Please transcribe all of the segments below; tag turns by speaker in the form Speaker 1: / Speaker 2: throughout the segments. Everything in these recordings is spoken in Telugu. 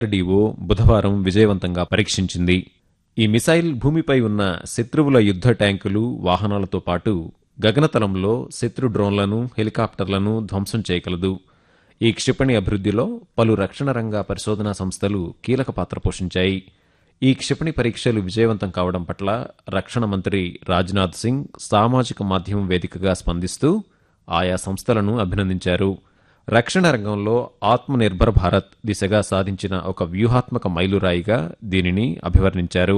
Speaker 1: డిఓ బుధవారం విజయవంతంగా పరీక్షించింది ఈ మిసైల్ భూమిపై ఉన్న శత్రువుల యుద్ధ ట్యాంకులు వాహనాలతో పాటు గగనతలంలో శత్రు డ్రోన్లను హెలికాప్టర్లను ధ్వంసం చేయగలదు ఈ క్షిపణి అభివృద్ధిలో పలు రక్షణ రంగ పరిశోధనా సంస్థలు కీలక పాత్ర పోషించాయి ఈ క్షిపణి పరీక్షలు విజయవంతం కావడం పట్ల రక్షణ మంత్రి రాజ్నాథ్ సింగ్ సామాజిక మాధ్యమం వేదికగా స్పందిస్తూ ఆయా సంస్థలను అభినందించారు రక్షణ రంగంలో ఆత్మనిర్భర్ భారత్ దిశగా సాధించిన ఒక వ్యూహాత్మక మైలురాయిగా దీనిని అభివర్ణించారు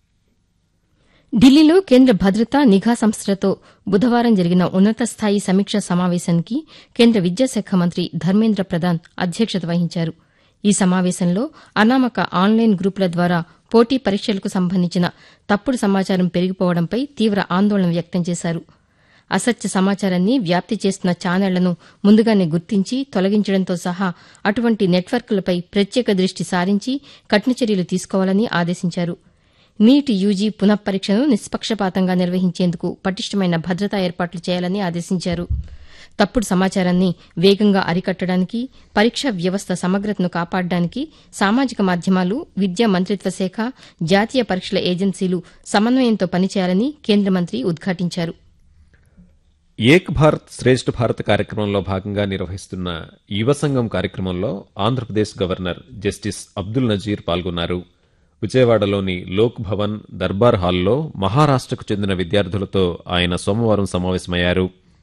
Speaker 2: ఢిల్లీలో కేంద్ర భద్రతా నిఘా సంస్థలతో బుధవారం జరిగిన ఉన్నత స్థాయి సమీక్షా సమావేశానికి కేంద్ర విద్యాశాఖ మంత్రి ధర్మేంద్ర ప్రధాన్ అధ్యక్షత వహించారు ఈ సమావేశంలో అనామక ఆన్లైన్ గ్రూపుల ద్వారా పోటీ పరీక్షలకు సంబంధించిన తప్పుడు సమాచారం పెరిగిపోవడంపై తీవ్ర ఆందోళన వ్యక్తం చేశారు అసత్య సమాచారాన్ని వ్యాప్తి చేస్తున్న ఛానళ్లను ముందుగానే గుర్తించి తొలగించడంతో సహా అటువంటి నెట్వర్క్లపై ప్రత్యేక దృష్టి సారించి కఠిన చర్యలు తీసుకోవాలని ఆదేశించారు నీట్ యూజీ పునఃపరీక్షను నిష్పక్షపాతంగా నిర్వహించేందుకు పటిష్టమైన భద్రతా ఏర్పాట్లు చేయాలని ఆదేశించారు తప్పుడు సమాచారాన్ని వేగంగా అరికట్టడానికి పరీక్షా వ్యవస్థ సమగ్రతను కాపాడడానికి సామాజిక మాధ్యమాలు విద్యా మంత్రిత్వ శాఖ జాతీయ పరీక్షల ఏజెన్సీలు సమన్వయంతో పనిచేయాలని కేంద్ర మంత్రి ఉద్ఘాటించారు
Speaker 1: ఏక్ భారత్ శ్రేష్ఠ భారత్ కార్యక్రమంలో భాగంగా నిర్వహిస్తున్న యువ సంఘం కార్యక్రమంలో ఆంధ్రప్రదేశ్ గవర్నర్ జస్టిస్ అబ్దుల్ నజీర్ పాల్గొన్నారు విజయవాడలోని లోక్ భవన్ దర్బార్ హాల్లో మహారాష్టకు చెందిన విద్యార్థులతో ఆయన సోమవారం సమావేశమయ్యారు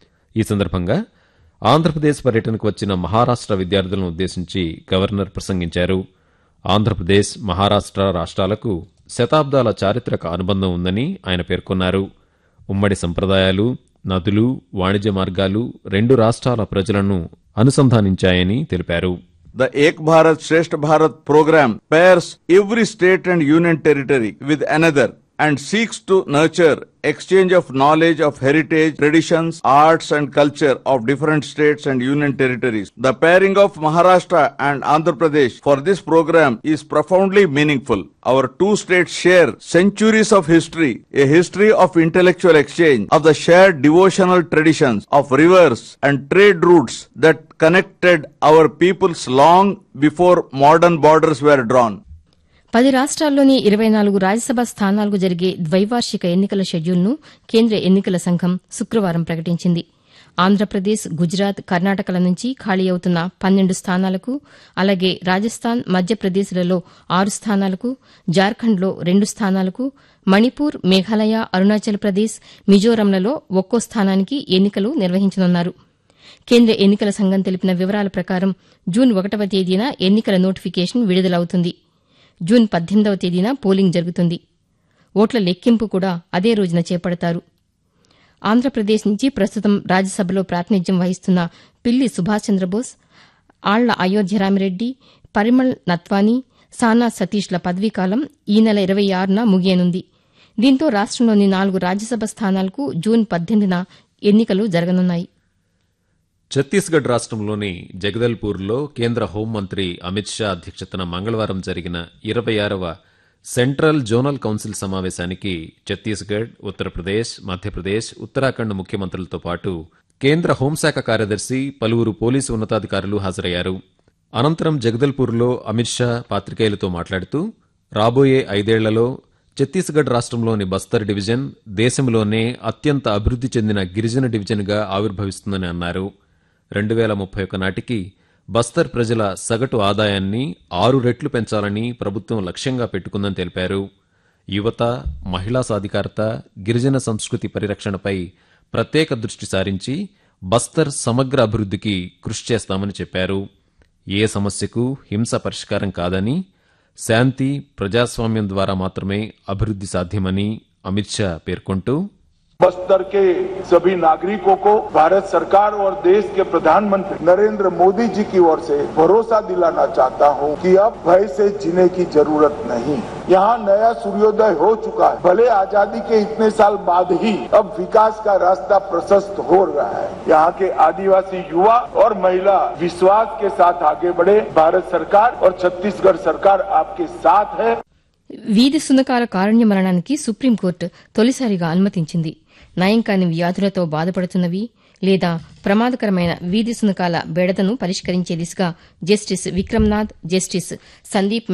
Speaker 1: ఈ సందర్భంగా ఆంధ్రప్రదేశ్ పర్యటనకు వచ్చిన మహారాష్ట విద్యార్థులను ఉద్దేశించి గవర్నర్ ప్రసంగించారు ఆంధ్రప్రదేశ్ మహారాష్ట రాష్ట్రాలకు శతాబ్దాల చారిత్రక అనుబంధం ఉందని ఆయన పేర్కొన్నారు ఉమ్మడి సంప్రదాయాలు నదులు వాణిజ్య మార్గాలు రెండు రాష్ట్రాల ప్రజలను అనుసంధానించాయని తెలిపారు
Speaker 3: The Ek Bharat Shresth Bharat program pairs every state and union territory with another and seeks to nurture exchange of knowledge of heritage, traditions, arts and culture of different states and union territories. The pairing of Maharashtra and Andhra Pradesh for this program is profoundly meaningful. Our two states share centuries of history, a history of intellectual exchange, of the shared devotional traditions, of rivers and trade routes that connected our peoples long before modern borders were drawn.
Speaker 2: పది రాష్ట్రాల్లోని ఇరవై నాలుగు రాజ్యసభ స్థానాలకు జరిగే ద్వైవార్షిక ఎన్నికల షెడ్యూల్ను కేంద్ర ఎన్నికల సంఘం శుక్రవారం ప్రకటించింది ఆంధ్రప్రదేశ్ గుజరాత్ కర్ణాటకల నుంచి ఖాళీ అవుతున్న పన్నెండు స్థానాలకు అలాగే రాజస్థాన్ మధ్యప్రదేశ్లలో ఆరు స్థానాలకు జార్ఖండ్లో రెండు స్థానాలకు మణిపూర్ మేఘాలయ అరుణాచల్ ప్రదేశ్ మిజోరంలలో ఒక్కో స్థానానికి ఎన్నికలు నిర్వహించనున్నారు కేంద్ర ఎన్నికల సంఘం తెలిపిన వివరాల ప్రకారం జూన్ ఒకటవ తేదీన ఎన్నికల నోటిఫికేషన్ విడుదలవుతుంది జూన్ పద్దెనిమిదవ తేదీన పోలింగ్ జరుగుతుంది ఓట్ల లెక్కింపు కూడా అదే రోజున చేపడతారు ఆంధ్రప్రదేశ్ నుంచి ప్రస్తుతం రాజ్యసభలో ప్రాతినిధ్యం వహిస్తున్న పిల్లి సుభాష్ చంద్రబోస్ ఆళ్ల అయోధ్యరామిరెడ్డి పరిమళ్ నత్వానీ సానా సతీష్ల పదవీకాలం ఈ నెల ఇరవై ఆరున ముగియనుంది దీంతో రాష్టంలోని నాలుగు రాజ్యసభ స్థానాలకు జూన్ పద్దెనిమిదిన ఎన్నికలు జరగనున్నాయి
Speaker 1: ఛత్తీస్గఢ్ రాష్ట్రంలోని జగదల్పూర్లో కేంద్ర హోంమంత్రి అమిత్ షా అధ్యక్షతన మంగళవారం జరిగిన ఇరవై ఆరవ సెంట్రల్ జోనల్ కౌన్సిల్ సమావేశానికి ఛత్తీస్గఢ్ ఉత్తరప్రదేశ్ మధ్యప్రదేశ్ ఉత్తరాఖండ్ ముఖ్యమంత్రులతో పాటు కేంద్ర హోంశాఖ కార్యదర్శి పలువురు పోలీసు ఉన్నతాధికారులు హాజరయ్యారు అనంతరం జగదల్పూర్లో అమిత్ షా పాత్రికేయులతో మాట్లాడుతూ రాబోయే ఐదేళ్లలో ఛత్తీస్గఢ్ రాష్ట్రంలోని బస్తర్ డివిజన్ దేశంలోనే అత్యంత అభివృద్ది చెందిన గిరిజన డివిజన్గా ఆవిర్భవిస్తుందని అన్నారు రెండు వేల ముప్పై ఒక నాటికి బస్తర్ ప్రజల సగటు ఆదాయాన్ని ఆరు రెట్లు పెంచాలని ప్రభుత్వం లక్ష్యంగా పెట్టుకుందని తెలిపారు యువత మహిళా సాధికారత గిరిజన సంస్కృతి పరిరక్షణపై ప్రత్యేక దృష్టి సారించి బస్తర్ సమగ్ర అభివృద్ధికి కృషి చేస్తామని చెప్పారు ఏ సమస్యకు హింస పరిష్కారం కాదని శాంతి ప్రజాస్వామ్యం ద్వారా మాత్రమే అభివృద్ది సాధ్యమని అమిత్ షా పేర్కొంటూ
Speaker 4: बस्तर के सभी नागरिकों को भारत सरकार और देश के प्रधानमंत्री नरेंद्र मोदी जी की ओर से भरोसा दिलाना चाहता हूं कि अब भय से जीने की जरूरत नहीं यहाँ नया सूर्योदय हो चुका है भले आजादी के इतने साल बाद ही अब विकास का रास्ता प्रशस्त हो रहा है यहाँ के आदिवासी युवा और महिला विश्वास के साथ आगे बढ़े भारत सरकार और छत्तीसगढ़ सरकार आपके साथ है
Speaker 2: వీధి సునకాల కారుణ్య మరణానికి సుప్రీంకోర్టు తొలిసారిగా అనుమతించింది నయం కాని వ్యాధులతో బాధపడుతున్నవి లేదా ప్రమాదకరమైన వీధి సునకాల బెడదను పరిష్కరించే దిశగా జస్టిస్ విక్రమ్నాథ్ జస్టిస్ సందీప్